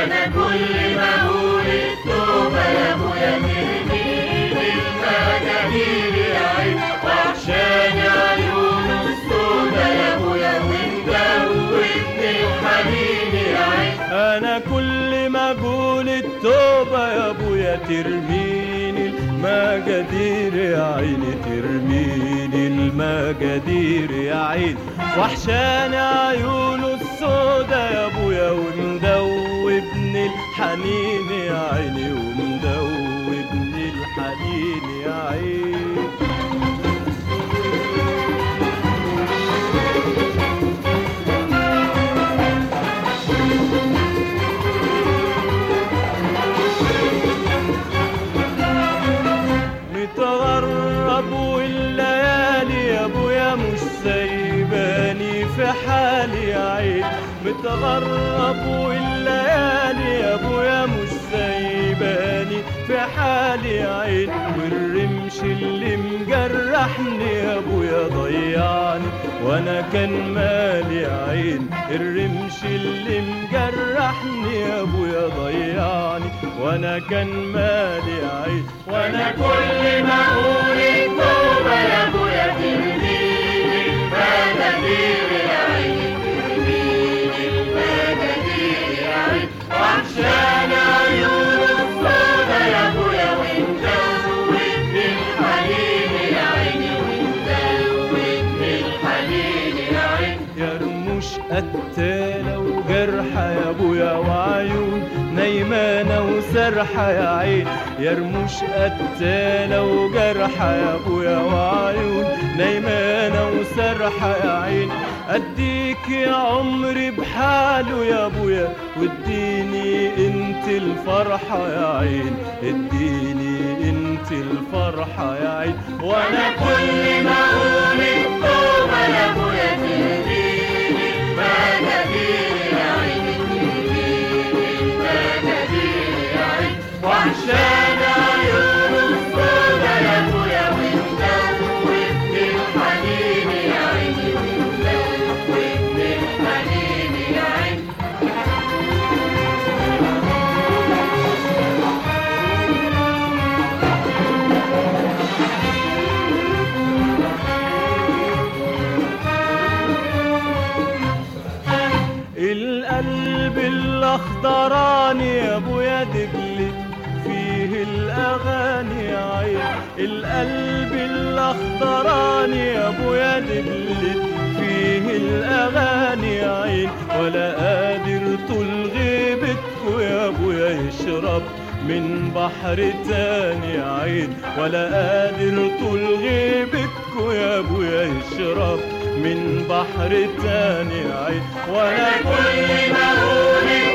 انا كل ما اقول التوبه يا ابويا ترميني المجاهيل يا عين وعشان عيون السودا يا ابويا ومدوبني الحنين يا عين انا كل ما اقول التوبة يا ابويا ترميني المجادير يا عيني ترميني المجادير يا عيني وحشاني عيونه السودا يا ابويا ومدوبني الحنين يا عيني ومدوبني الحنين يا عيني متغرب والليالي يا ابويا مش سايباني في حالي يا عين متغرب والليالي يا ابويا مش سايباني في حالي يا عين والرمش اللي مجرحني يا ابويا ضيعني وانا كان مالي يا عين الرمش اللي مجرحني يا ابويا ضيعني وانا كان مالي يا عين وانا كل ما اقول التوبه يا ابويا ترميني المجاهيل يا عين ترميني المجاهيل يا عين وعشان عيون السودا يا ابويا ومدوبني الحنين يا عيني ومدوبني الحنين يا عين يا رموش قتالة وجرحة يا ابويا وعيون نايمانة وسرحة يا عين يا رموش قتالة وجرحة يا ابويا وعيون نايمانة وسرحة يا عين اديك يا عمري بحاله يا ابويا واديني انت الفرحة يا عين اديني انت الفرحة يا عين وانا كل ما اقول التوبه يا ابويا تهديني المجاهيل يا عيني تهديني المجاهيل يا عيني وعشان عيون السودا يا ابويا ومدوبني الحنين يا عيني ومدوبني الحنين يا عيني القلب الاخضراني يا ابويا دبلت فيه الاغاني يا عين القلب الاخضراني يا ابويا دبلت فيه الاغاني يا عين ولا قادر طول غيبتكوا يا ابويا يشرب من بحر تاني يا عين ولا قادر طول غيبتكوا يا ابويا يشرب من بحر تاني يا عين ولا كل ما اقول